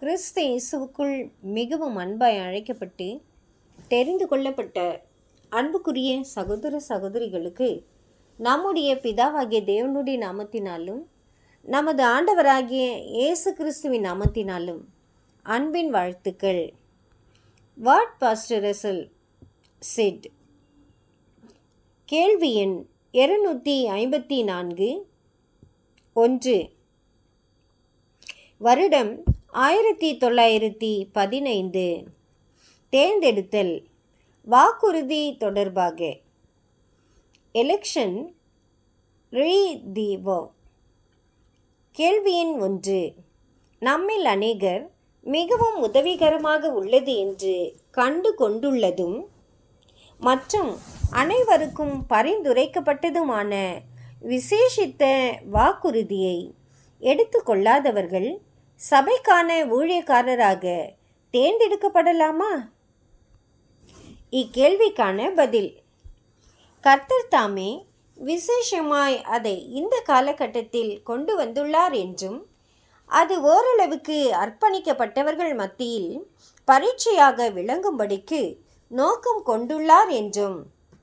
கிறிஸ்து இயேசுவுக்குள் மிகவும் அன்பாய் அழைக்கப்பட்டு தெரிந்து கொள்ளப்பட்ட அன்புக்குரிய சகோதர சகோதரிகளுக்கு நம்முடைய பிதாவாகிய தேவனுடைய நாமத்தினாலும் நமது ஆண்டவராகிய இயேசு கிறிஸ்துவின் நாமத்தினாலும் அன்பின் வாழ்த்துக்கள் வாட் பாஸ்டர் ரசல் செட் கேள்வி எண் இருநூற்றி ஐம்பத்தி நான்கு ஒன்று வருடம் ஆயிரத்தி தொள்ளாயிரத்தி பதினைந்து தேர்ந்தெடுத்தல் வாக்குறுதி தொடர்பாக எலெக்ஷன் ரீ தி கேள்வி எண் ஒன்று நம்மில் அநேகர் மிகவும் உதவிகரமாக உள்ளது என்று கண்டு கொண்டுள்ளதும் மற்றும் அனைவருக்கும் பரிந்துரைக்கப்பட்டதுமான விசேஷித்த வாக்குறுதியை எடுத்துக்கொள்ளாதவர்கள் சபைக்கான ஊழியக்காரராக தேர்ந்தெடுக்கப்படலாமா இக்கேள்விக்கான பதில் கர்த்தர் தாமே விசேஷமாய் அதை இந்த காலகட்டத்தில் கொண்டு வந்துள்ளார் என்றும் அது ஓரளவுக்கு அர்ப்பணிக்கப்பட்டவர்கள் மத்தியில் பரீட்சையாக விளங்கும்படிக்கு நோக்கம் கொண்டுள்ளார் என்றும்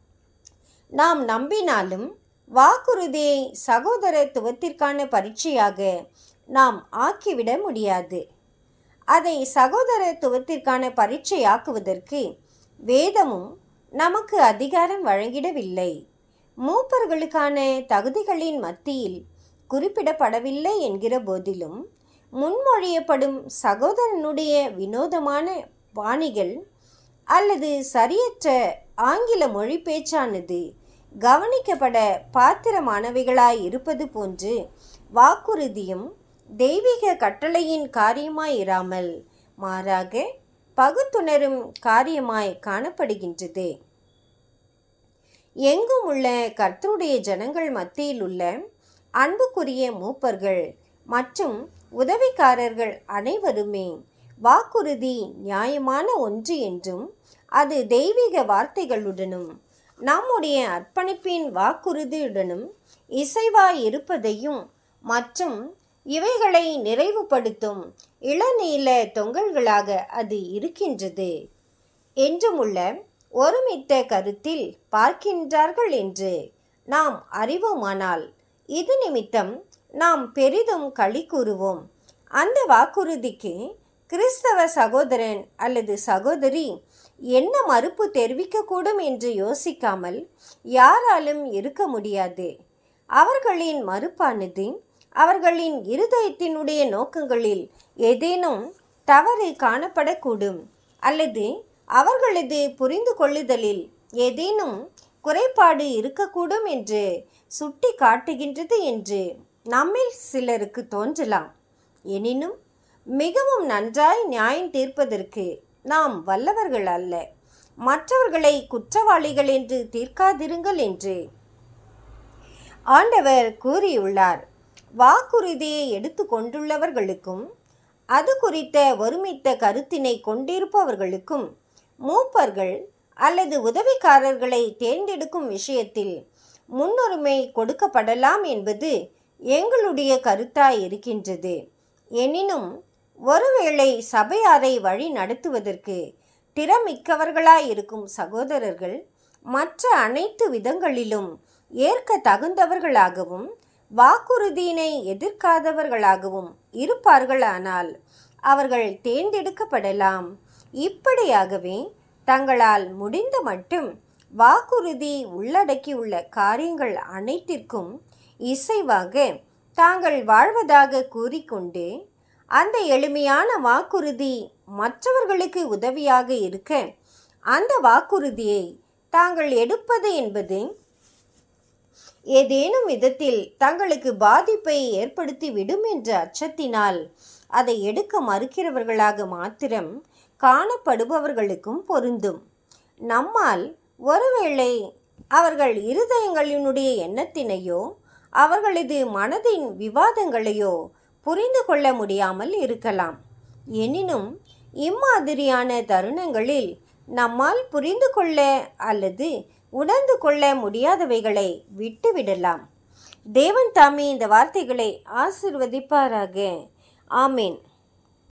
நாம் நம்பினாலும் வாக்குறுதியை சகோதரத்துவத்திற்கான பரீட்சையாக நாம் ஆக்கிவிட முடியாது அதை சகோதரத்துவத்திற்கான பரீட்சையாக்குவதற்கு வேதமும் நமக்கு அதிகாரம் வழங்கிடவில்லை மூப்பர்களுக்கான தகுதிகளின் மத்தியில் குறிப்பிடப்படவில்லை என்கிற போதிலும் முன்மொழியப்படும் சகோதரனுடைய வினோதமான பாணிகள் அல்லது சரியற்ற ஆங்கில மொழி பேச்சானது கவனிக்கப்பட பாத்திரமானவைகளாய் இருப்பது போன்று வாக்குறுதியும் தெய்வீக கட்டளையின் காரியமாய் இராமல் மாறாக பகுத்துணரும் காரியமாய் காணப்படுகின்றது எங்கும் உள்ள கர்த்தருடைய ஜனங்கள் மத்தியில் உள்ள அன்புக்குரிய மூப்பர்கள் மற்றும் உதவிக்காரர்கள் அனைவருமே வாக்குறுதி நியாயமான ஒன்று என்றும் அது தெய்வீக வார்த்தைகளுடனும் நம்முடைய அர்ப்பணிப்பின் வாக்குறுதியுடனும் இசைவாய் இருப்பதையும் மற்றும் இவைகளை நிறைவுபடுத்தும் இளநீல தொங்கல்களாக அது இருக்கின்றது என்றுமுள்ள ஒருமித்த கருத்தில் பார்க்கின்றார்கள் என்று நாம் அறிவோமானால் இது நிமித்தம் நாம் பெரிதும் களி கூறுவோம் அந்த வாக்குறுதிக்கு கிறிஸ்தவ சகோதரன் அல்லது சகோதரி என்ன மறுப்பு தெரிவிக்கக்கூடும் என்று யோசிக்காமல் யாராலும் இருக்க முடியாது அவர்களின் மறுப்பானது அவர்களின் இருதயத்தினுடைய நோக்கங்களில் ஏதேனும் தவறு காணப்படக்கூடும் அல்லது அவர்களது புரிந்து கொள்ளுதலில் ஏதேனும் குறைபாடு இருக்கக்கூடும் என்று சுட்டி காட்டுகின்றது என்று நம்மில் சிலருக்கு தோன்றலாம் எனினும் மிகவும் நன்றாய் நியாயம் தீர்ப்பதற்கு நாம் வல்லவர்கள் அல்ல மற்றவர்களை குற்றவாளிகள் என்று தீர்க்காதிருங்கள் என்று ஆண்டவர் கூறியுள்ளார் வாக்குறுதியை எடுத்து கொண்டுள்ளவர்களுக்கும் அது குறித்த ஒருமித்த கருத்தினை கொண்டிருப்பவர்களுக்கும் மூப்பர்கள் அல்லது உதவிக்காரர்களை தேர்ந்தெடுக்கும் விஷயத்தில் முன்னுரிமை கொடுக்கப்படலாம் என்பது எங்களுடைய கருத்தாய் இருக்கின்றது எனினும் ஒருவேளை சபையாரை வழி நடத்துவதற்கு திறமிக்கவர்களாய் இருக்கும் சகோதரர்கள் மற்ற அனைத்து விதங்களிலும் ஏற்க தகுந்தவர்களாகவும் வாக்குறுதியினை எதிர்க்காதவர்களாகவும் இருப்பார்களானால் அவர்கள் தேர்ந்தெடுக்கப்படலாம் இப்படியாகவே தங்களால் முடிந்த மட்டும் வாக்குறுதி உள்ளடக்கியுள்ள காரியங்கள் அனைத்திற்கும் இசைவாக தாங்கள் வாழ்வதாக கூறிக்கொண்டு அந்த எளிமையான வாக்குறுதி மற்றவர்களுக்கு உதவியாக இருக்க அந்த வாக்குறுதியை தாங்கள் எடுப்பது என்பது ஏதேனும் விதத்தில் தங்களுக்கு பாதிப்பை ஏற்படுத்தி விடும் என்ற அச்சத்தினால் அதை எடுக்க மறுக்கிறவர்களாக மாத்திரம் காணப்படுபவர்களுக்கும் பொருந்தும் நம்மால் ஒருவேளை அவர்கள் இருதயங்களினுடைய எண்ணத்தினையோ அவர்களது மனதின் விவாதங்களையோ புரிந்து கொள்ள முடியாமல் இருக்கலாம் எனினும் இம்மாதிரியான தருணங்களில் நம்மால் புரிந்து கொள்ள அல்லது உணர்ந்து கொள்ள முடியாதவைகளை விட்டுவிடலாம் தேவன் தாமே இந்த வார்த்தைகளை ஆசிர்வதிப்பாராக ஆமேன்